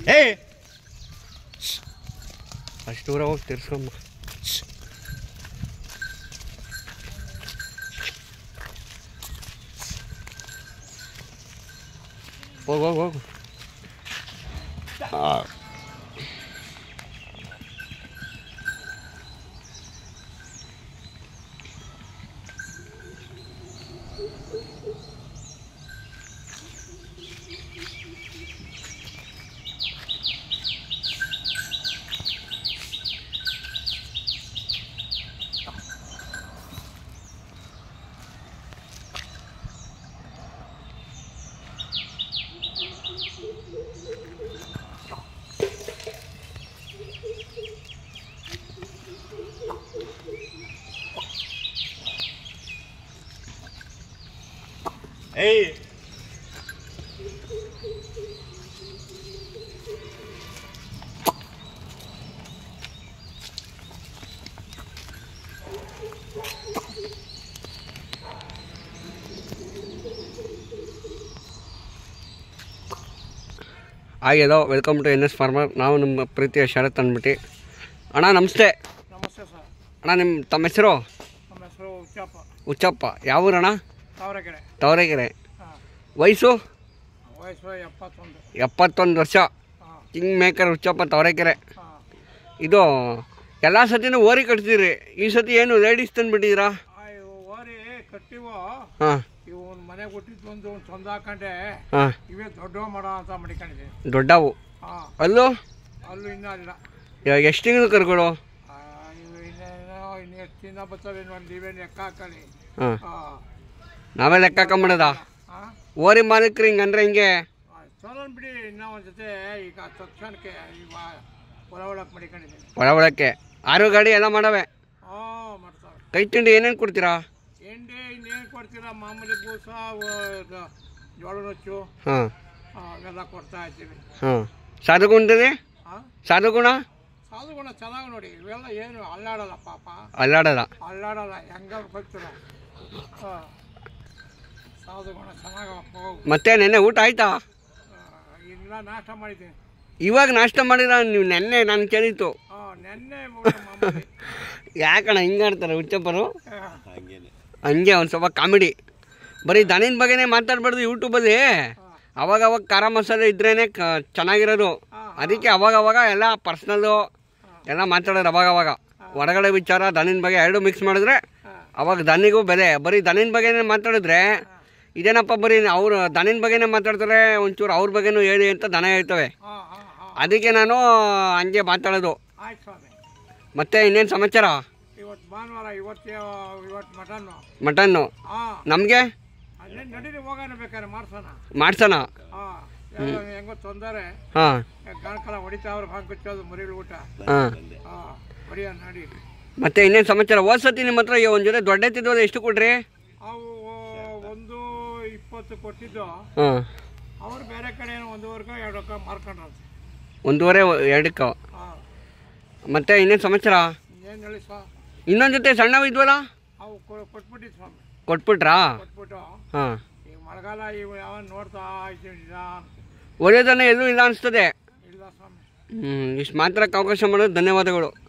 ಏ ಅಷ್ಟು ದೂರ ಹೋಗಿ ತಿರ್ಸ್ಕೊಂಬ ಹೋಗು ಹೋಗು ಹೋಗು ಆ. ಏಯ್ ಆಗ್ಯದೋ welcome to N S farmer ನಾವು ನಮ್ಮ ಪ್ರೀತಿಯ ಶರತ್ ಅಂದ್ಬಿಟ್ಟು ಅಣ್ಣ ನಮಸ್ತೆ ನಮಸ್ತೆ ಸರ್ ಅಣ್ಣ ನಿಮ್ಮ ತಮ್ಮ ಹೆಸರು ನಮ್ಮ ಹೆಸರು ಉಚ್ಚಪ್ಪ ಹುಚ್ಚಪ್ಪ ಯಾವ ಊರಣ್ಣ ತಾವರೆಕೆರೆ ತವರೆಗೆರೆ ಹಾಂ ವಯಸ್ಸು ವಯಸ್ಸು ಎಪ್ಪತ್ತೊಂದು ಎಪ್ಪತ್ತೊಂದು ವರ್ಷ ಹಾಂ ಕಿಂಗ್ ಮೇಕರ್ ಹುಚ್ಚಪ್ಪ ತವರೆಕೆರೆ ಹಾಂ ಇದು ಎಲ್ಲ ಸತಿನೂ ಓರಿ ಕಟ್ತೀರಿ ಈ ಸತಿ ಏನು ಲೇಡೀಸ್ ತಂದುಬಿಟ್ಟಿದ್ದೀರಾ ಇವು ಓರಿ ಕಟ್ಟಿವು ಹಾಂ ಇವು ಒಂದು ಮನೆಗೆ ಹುಟ್ಟಿದ್ದು ಒಂದು ಒಂದು ಚಂದ ಹಾಕೊಂಡೆ ಹಾಂ ಇವೇ ದೊಡ್ಡ ಮಾಡೋ ಅಂತ ಮಡಿಕೊಂಡಿದ್ದೀನಿ ದೊಡ್ಡವು ಹಾಂ ಅಲ್ಲೂ ಅಲ್ಲೂ ಇನ್ನೂ ಇಲ್ಲ ಇವಾಗ ಎಷ್ಟು ತಿಂಗಳು ಕರುಗಳು ಆ, ಇವು ಇನ್ನೇನೋ ಇನ್ನು ಎಷ್ಟು ದಿನ ಬರ್ತವೆ ಒಂದು ನೀವೇನು ಲೆಕ್ಕ ಹಾಕೊಳ್ಳಿ ಹಾಂ ಹಾಂ ನಾವೇ ಲೆಕ್ಕ ಹಾಕೊಂಬಿಡೋದ ಹಾಂ ಓರಿ ಮಾಲೀಕ್ರು ಹಿಂಗೆ ಅಂದರೆ ಹಿಂಗೆ ಚಲೋ ಬಿಡಿ ಇನ್ನೂ ಒಂದು ಜೊತೆ ಈಗ ತಕ್ಷಣಕ್ಕೆ ಈಗ ಹೊಲ ಒಳಗೆ ಮಡಿಕೊಂಡಿದ್ದೀನಿ ಒಳ ಒಳಕ್ಕೆ ಆರು ಗಾಡಿ ಎಲ್ಲ ಮಾಡವೆ ಹಾಂ ಮಾಡ್ತಾರೆ ಕೈ ತಿಂಡಿ ಏನೇನು ಕೊಡ್ತೀರಾ ಎಂಡೆ ಇನ್ನೇನು ಕೊಡ್ತೀರಾ ಮಾಮೂಲಿ ಬೂಸ ವ- ಜೋಳ ನುಚ್ಚು ಹಾಂ ಆ, ಅವೆಲ್ಲ ಕೊಡ್ತಾ ಇರ್ತೀವಿ ಹಾಂ ಸಾಧುಗುಣದಲ್ಲಿ ಹಾಂ ಸಾಧುಗುಣ ಸಾಧುಗುಣ ಚೆನ್ನಾಗಿ ನೋಡಿ ಇವೆಲ್ಲ ಏನು ಅಲ್ಲಾಡಲ್ಲ ಪಾಪ ಅಲ್ಲಾಡಲ್ಲ ಅಲ್ಲಾಡಲ್ಲ ಹೆಂಗಾದ್ರು ಬರ್ತೀರ ಹಾಂ ಸಾಧುಗುಣ ಚೆನ್ನಾಗಿ ಹೋಗು ಮತ್ತೆ ನೆನ್ನೆ ಊಟ ಆಯ್ತಾ ಇಲ್ಲ ನಾಷ್ಟ ಮಾಡಿದ್ದೀನಿ ಇವಾಗ ನಾಷ್ಟ ಮಾಡಿರ ನೀವು ನೆನ್ನೆ ನಾನು ಕೇಳಿತ್ತು ಹಾಂ ನೆನ್ನೆ ಊಟ ಮಾಮೂಲಿ ಯಾಕಣ್ಣ ಹಿಂಗೆ ಆಡ್ತಾರೆ ಹುಚ್ಚಪ್ಪರು ಆ, ಹಂಗೆ ಒಂದು ಸ್ವಲ್ಪ ಕಾಮಿಡಿ ಬರೀ ದನಿನ ಬಗ್ಗೆನೇ ಮಾತಾಡ್ಬಾರ್ದು ಯೂಟ್ಯೂಬಲ್ಲಿ ಅವಾಗ ಅವಾಗ ಖಾರ ಮಸಾಲೆ ಇದ್ರೇ ಕ ಚೆನ್ನಾಗಿರೋದು ಅದಕ್ಕೆ ಅವಾಗ ಅವಾಗ ಎಲ್ಲ ಪರ್ಸ್ನಲ್ಲು ಎಲ್ಲ ಮಾತಾಡೋದು ಅವಾಗ ಅವಾಗ ಹೊರಗಡೆ ವಿಚಾರ ದನಿನ ಬಗ್ಗೆ ಎರಡು ಮಿಕ್ಸ್ ಮಾಡಿದ್ರೆ ಅವಾಗ ದನಿಗೂ ಬೆಲೆ ಬರೀ ದನಿನ ಬಗ್ಗೆನೇ ಮಾತಾಡಿದ್ರೆ ಇದೇನಪ್ಪ ಬರೀ ಅವರು ದನಿನ ಬಗ್ಗೆನೇ ಮಾತಾಡ್ತಾರೆ ಒಂಚೂರು ಅವ್ರ ಬಗ್ಗೆನೂ ಹೇಳಿ ಅಂತ ದನ ಹೇಳ್ತವೆ ಹಾಂ ಹಾಂ ಹಾಂ ಅದಕ್ಕೆ ನಾನು ಹಂಗೆ ಮಾತಾಡೋದು ಆಯ್ತು ಸ್ವಾಮಿ ಮತ್ತೆ ಇನ್ನೇನು ಸಮಾಚಾರ ಇವತ್ತು ಭಾನುವಾರ ಇವತ್ತು ಇವತ್ತು ಮಟನ್ನು ಮಟನ್ನು ಹಾಂ ನಮಗೆ ಅಲ್ಲೇ ನಡೀರಿ ಹೋಗೋಣ ಬೇಕಾದ್ರೆ ಮಾಡ್ಸೋಣ ಮಾಡ್ಸೋಣ ಹಾಂ ಹೆಂಗೋ ತೊಂದರೆ ಹಾಂ ಗಣಕಲ ಹೊಡಿತಾ ಅವ್ರು ಹಾಕಿ ಕುಚ್ಚೋದು ಮರಿಗಳು ಊಟ ಹಾಂ ಹಾಂ ಹೊಡಿಯ ನಡಿ ಮತ್ತೆ ಇನ್ನೇನು ಸಮಾಚಾರ ಹೋದ್ ಸತಿ ನಿಮ್ಮ ಹತ್ರ ಒಂದು ಜೊತೆ ದೊಡ್ಡ ಎತ್ತಿದ್ವಲ್ಲ ಎಷ್ಟು ಕೊಟ್ರಿ ಅವು ಒಂದು ಇಪ್ಪತ್ತು ಕೊಟ್ಟಿದ್ದು ಹಾಂ ಅವ್ರು ಬೇರೆ ಕಡೆ ಏನೋ ಒಂದೂವರೆಗೆ ಎರಡಕ್ಕ ಮಾರ್ಕೊಂಡ್ರಂತೆ ಒಂದೂವರೆ ಎರಡಕ್ಕೆ ಹಾಂ ಮತ್ತೆ ಇನ್ನೇನು ಸಮಾಚಾರ ಏನು ಹೇಳಿ ಸ್ವಾ ಇನ್ನೊಂದು ಜೊತೆ ಸಣ್ಣವು ಇದ್ವಲ್ಲ ಅವು ಕೊ- ಕೊಟ್ಬಿಟ್ಟಿದ್ದು ಸ್ವಾಮಿ ಕೊಟ್ಬಿಟ್ರಾ ಕೊಟ್ಬಿಟ್ಟು ಹಾಂ ಈಗ ಮಳೆಗಾಲ ಇವು ಯಾವ ನೋಡ್ತಾ ಇದ್ದೀವಿ ನಿಧಾನ ಒಳ್ಳೆಯದನ್ನ ಎಲ್ಲೂ ಇಲ್ಲ ಅನಿಸ್ತದೆ ಇಲ್ಲ ಸ್ವಾಮಿ ಹ್ಞೂ ಇಷ್ಟು ಮಾತ್ರಕ್ಕೆ ಅವಕಾಶ ಮಾಡೋದು ಧನ್ಯವಾದಗಳು